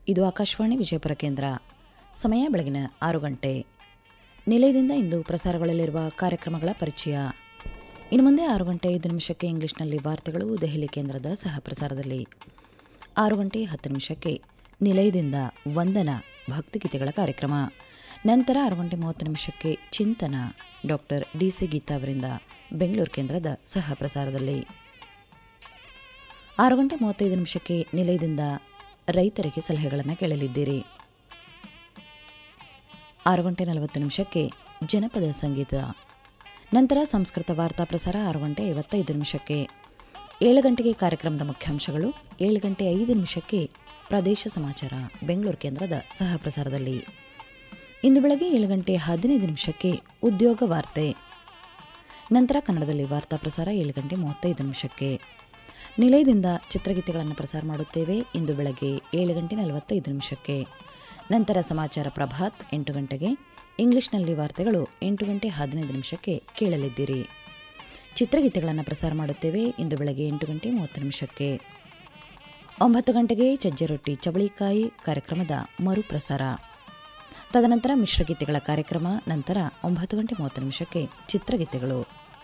ಇದು ಆಕಾಶವಾಣಿ ವಿಜಯಪುರ ಕೇಂದ್ರ ಸಮಯ ಬೆಳಗಿನ ಆರು ಗಂಟೆ ನಿಲಯದಿಂದ ಇಂದು ಪ್ರಸಾರಗೊಳ್ಳಲಿರುವ ಕಾರ್ಯಕ್ರಮಗಳ ಪರಿಚಯ ಇನ್ನು ಮುಂದೆ ಆರು ಗಂಟೆ ಐದು ನಿಮಿಷಕ್ಕೆ ಇಂಗ್ಲಿಷ್ನಲ್ಲಿ ವಾರ್ತೆಗಳು ದೆಹಲಿ ಕೇಂದ್ರದ ಸಹ ಪ್ರಸಾರದಲ್ಲಿ ಆರು ಗಂಟೆ ಹತ್ತು ನಿಮಿಷಕ್ಕೆ ನಿಲಯದಿಂದ ವಂದನ ಭಕ್ತಿಗೀತೆಗಳ ಕಾರ್ಯಕ್ರಮ ನಂತರ ಆರು ಗಂಟೆ ಮೂವತ್ತು ನಿಮಿಷಕ್ಕೆ ಚಿಂತನ ಡಾಕ್ಟರ್ ಡಿ ಸಿ ಗೀತಾ ಅವರಿಂದ ಬೆಂಗಳೂರು ಕೇಂದ್ರದ ಸಹ ಪ್ರಸಾರದಲ್ಲಿ ಆರು ಗಂಟೆ ಮೂವತ್ತೈದು ನಿಮಿಷಕ್ಕೆ ನಿಲಯದಿಂದ ರೈತರಿಗೆ ಸಲಹೆಗಳನ್ನು ಕೇಳಲಿದ್ದೀರಿ ಆರು ಗಂಟೆ ನಲವತ್ತು ನಿಮಿಷಕ್ಕೆ ಜನಪದ ಸಂಗೀತ ನಂತರ ಸಂಸ್ಕೃತ ವಾರ್ತಾ ಪ್ರಸಾರ ಆರು ಗಂಟೆ ಐವತ್ತೈದು ನಿಮಿಷಕ್ಕೆ ಏಳು ಗಂಟೆಗೆ ಕಾರ್ಯಕ್ರಮದ ಮುಖ್ಯಾಂಶಗಳು ಏಳು ಗಂಟೆ ಐದು ನಿಮಿಷಕ್ಕೆ ಪ್ರದೇಶ ಸಮಾಚಾರ ಬೆಂಗಳೂರು ಕೇಂದ್ರದ ಸಹ ಪ್ರಸಾರದಲ್ಲಿ ಇಂದು ಬೆಳಗ್ಗೆ ಏಳು ಗಂಟೆ ಹದಿನೈದು ನಿಮಿಷಕ್ಕೆ ಉದ್ಯೋಗ ವಾರ್ತೆ ನಂತರ ಕನ್ನಡದಲ್ಲಿ ವಾರ್ತಾ ಪ್ರಸಾರ ಏಳು ಗಂಟೆ ಮೂವತ್ತೈದು ನಿಮಿಷಕ್ಕೆ ನಿಲಯದಿಂದ ಚಿತ್ರಗೀತೆಗಳನ್ನು ಪ್ರಸಾರ ಮಾಡುತ್ತೇವೆ ಇಂದು ಬೆಳಗ್ಗೆ ಏಳು ಗಂಟೆ ನಲವತ್ತೈದು ನಿಮಿಷಕ್ಕೆ ನಂತರ ಸಮಾಚಾರ ಪ್ರಭಾತ್ ಎಂಟು ಗಂಟೆಗೆ ಇಂಗ್ಲಿಷ್ನಲ್ಲಿ ವಾರ್ತೆಗಳು ಎಂಟು ಗಂಟೆ ಹದಿನೈದು ನಿಮಿಷಕ್ಕೆ ಕೇಳಲಿದ್ದೀರಿ ಚಿತ್ರಗೀತೆಗಳನ್ನು ಪ್ರಸಾರ ಮಾಡುತ್ತೇವೆ ಇಂದು ಬೆಳಗ್ಗೆ ಎಂಟು ಗಂಟೆ ಮೂವತ್ತು ನಿಮಿಷಕ್ಕೆ ಒಂಬತ್ತು ಗಂಟೆಗೆ ಸಜ್ಜೆ ರೊಟ್ಟಿ ಚವಳಿಕಾಯಿ ಕಾರ್ಯಕ್ರಮದ ಮರುಪ್ರಸಾರ ತದನಂತರ ಮಿಶ್ರಗೀತೆಗಳ ಕಾರ್ಯಕ್ರಮ ನಂತರ ಒಂಬತ್ತು ಗಂಟೆ ಮೂವತ್ತು ನಿಮಿಷಕ್ಕೆ ಚಿತ್ರಗೀತೆಗಳು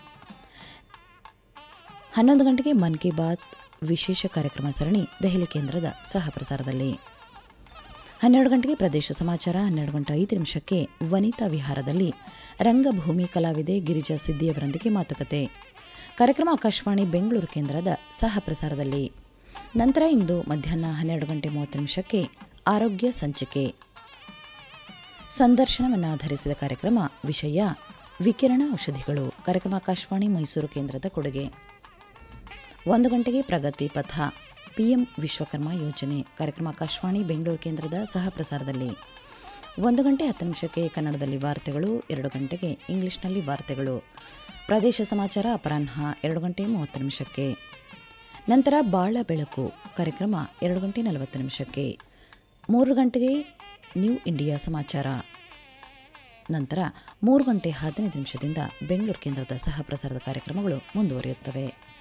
ಹನ್ನೊಂದು ಗಂಟೆಗೆ ಮನ್ ಕಿ ಬಾತ್ ವಿಶೇಷ ಕಾರ್ಯಕ್ರಮ ಸರಣಿ ದೆಹಲಿ ಕೇಂದ್ರದ ಸಹ ಪ್ರಸಾರದಲ್ಲಿ ಹನ್ನೆರಡು ಗಂಟೆಗೆ ಪ್ರದೇಶ ಸಮಾಚಾರ ಹನ್ನೆರಡು ಗಂಟೆ ಐದು ನಿಮಿಷಕ್ಕೆ ವನಿತಾ ವಿಹಾರದಲ್ಲಿ ರಂಗಭೂಮಿ ಕಲಾವಿದೆ ಗಿರಿಜಾ ಸಿದ್ದಿಯವರೊಂದಿಗೆ ಮಾತುಕತೆ ಕಾರ್ಯಕ್ರಮ ಆಕಾಶವಾಣಿ ಬೆಂಗಳೂರು ಕೇಂದ್ರದ ಸಹ ಪ್ರಸಾರದಲ್ಲಿ ನಂತರ ಇಂದು ಮಧ್ಯಾಹ್ನ ಹನ್ನೆರಡು ಗಂಟೆ ಮೂವತ್ತು ನಿಮಿಷಕ್ಕೆ ಆರೋಗ್ಯ ಸಂಚಿಕೆ ಸಂದರ್ಶನವನ್ನಾಧರಿಸಿದ ಕಾರ್ಯಕ್ರಮ ವಿಷಯ ವಿಕಿರಣ ಔಷಧಿಗಳು ಕಾರ್ಯಕ್ರಮ ಆಕಾಶವಾಣಿ ಮೈಸೂರು ಕೇಂದ್ರದ ಕೊಡುಗೆ ಒಂದು ಗಂಟೆಗೆ ಪ್ರಗತಿ ಪಥ ಪಿಎಂ ವಿಶ್ವಕರ್ಮ ಯೋಜನೆ ಕಾರ್ಯಕ್ರಮ ಆಕಾಶವಾಣಿ ಬೆಂಗಳೂರು ಕೇಂದ್ರದ ಸಹ ಪ್ರಸಾರದಲ್ಲಿ ಒಂದು ಗಂಟೆ ಹತ್ತು ನಿಮಿಷಕ್ಕೆ ಕನ್ನಡದಲ್ಲಿ ವಾರ್ತೆಗಳು ಎರಡು ಗಂಟೆಗೆ ಇಂಗ್ಲಿಷ್ನಲ್ಲಿ ವಾರ್ತೆಗಳು ಪ್ರದೇಶ ಸಮಾಚಾರ ಅಪರಾಹ್ನ ಎರಡು ಗಂಟೆ ಮೂವತ್ತು ನಿಮಿಷಕ್ಕೆ ನಂತರ ಬಾಳ ಬೆಳಕು ಕಾರ್ಯಕ್ರಮ ಎರಡು ಗಂಟೆ ನಲವತ್ತು ನಿಮಿಷಕ್ಕೆ ಮೂರು ಗಂಟೆಗೆ ನ್ಯೂ ಇಂಡಿಯಾ ಸಮಾಚಾರ ನಂತರ ಮೂರು ಗಂಟೆ ಹದಿನೈದು ನಿಮಿಷದಿಂದ ಬೆಂಗಳೂರು ಕೇಂದ್ರದ ಸಹ ಪ್ರಸಾರದ ಕಾರ್ಯಕ್ರಮಗಳು ಮುಂದುವರಿಯುತ್ತವೆ